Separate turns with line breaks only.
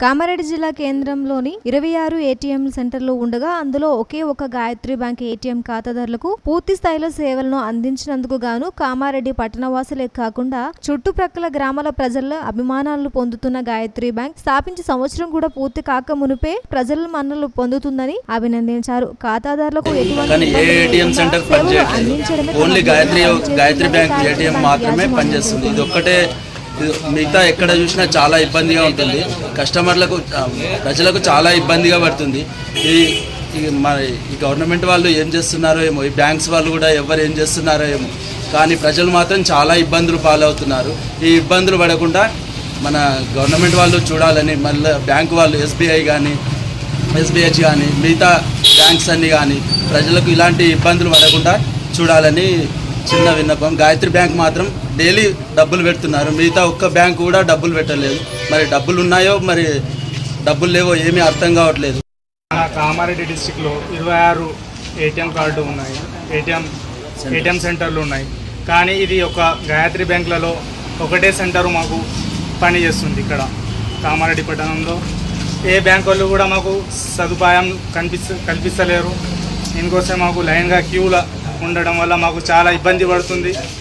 కామారెడ్డి జిల్లా కేంద్రంలోని ఇరవై ఆరు ఏటీఎం సెంటర్లు ఉండగా అందులో ఒకే ఒక గాయత్రి బ్యాంక్ ఏటీఎం ఖాతాదారులకు పూర్తి స్థాయిలో సేవలను అందించినందుకు గాను కామారెడ్డి పట్టణవాసులే కాకుండా చుట్టుప్రక్కల గ్రామాల ప్రజల అభిమానాలను పొందుతున్న గాయత్రి బ్యాంక్ స్థాపించి సంవత్సరం కూడా పూర్తి కాక మునిపే ప్రజల మన్నలు పొందుతుందని అభినందించారు ఖాతాదారులకు ఎటువంటి
కానీ ఏ
ఇబ్బందులు
ఏటీఎం
లేకుండా
సెంటర్
సేవలు
పనిచేయట్లేదు
అందించడమే
ఓన్లీ
తమ
గాయత్రి
లక్ష్యంగా
గాయత్రి బ్యాంక్
చేస్తున్న
ఏటీఎం
బ్యాంక్
మాత్రమే
యాజమాన్యం
పనిచేస్తుంది ఇది ఒక్కటే ఇది మిగతా ఎక్కడ చూసినా చాలా ఇబ్బందిగా ఉంటుంది కస్టమర్లకు ఆ, ప్రజలకు చాలా ఇబ్బందిగా పడుతుంది ఈ ఈ మన ఈ గవర్నమెంట్ వాళ్ళు ఏం చేస్తున్నారో ఏమో ఈ బ్యాంక్స్ వాళ్ళు కూడా ఎవరు ఏం చేస్తున్నారో ఏమో కానీ ప్రజలు మాత్రం చాలా ఇబ్బందులు పాలవుతున్నారు ఈ ఇబ్బందులు పడకుండా మన గవర్నమెంట్ వాళ్ళు చూడాలని మళ్ళీ బ్యాంక్ వాళ్ళు ఎస్బీఐ కానీ ఎస్బీహెచ్ కానీ మిగతా బ్యాంక్స్ అన్ని కానీ ప్రజలకు ఇలాంటి ఇబ్బందులు పడకుండా చూడాలని చిన్న విన్నపం గాయత్రి బ్యాంక్ మాత్రం డైలీ డబ్బులు పెడుతున్నారు మిగతా ఒక్క బ్యాంక్ కూడా డబ్బులు పెట్టలేదు మరి డబ్బులు ఉన్నాయో మరి డబ్బులు లేవో ఏమీ అర్థం కావట్లేదు
మన కామారెడ్డి డిస్టిక్లో ఇరవై ఆరు ఏటీఎం కార్డు ఉన్నాయి ఏటీఎం ఏటీఎం సెంటర్లు ఉన్నాయి కానీ ఇది ఒక గాయత్రి బ్యాంకులలో ఒకటే సెంటర్ మాకు పని చేస్తుంది ఇక్కడ కామారెడ్డి పట్టణంలో ఏ బ్యాంక్ వాళ్ళు కూడా మాకు సదుపాయం కనిపిస్త కల్పిస్తలేరు దీనికోసం మాకు లైన్గా క్యూల ఉండడం వల్ల మాకు చాలా ఇబ్బంది పడుతుంది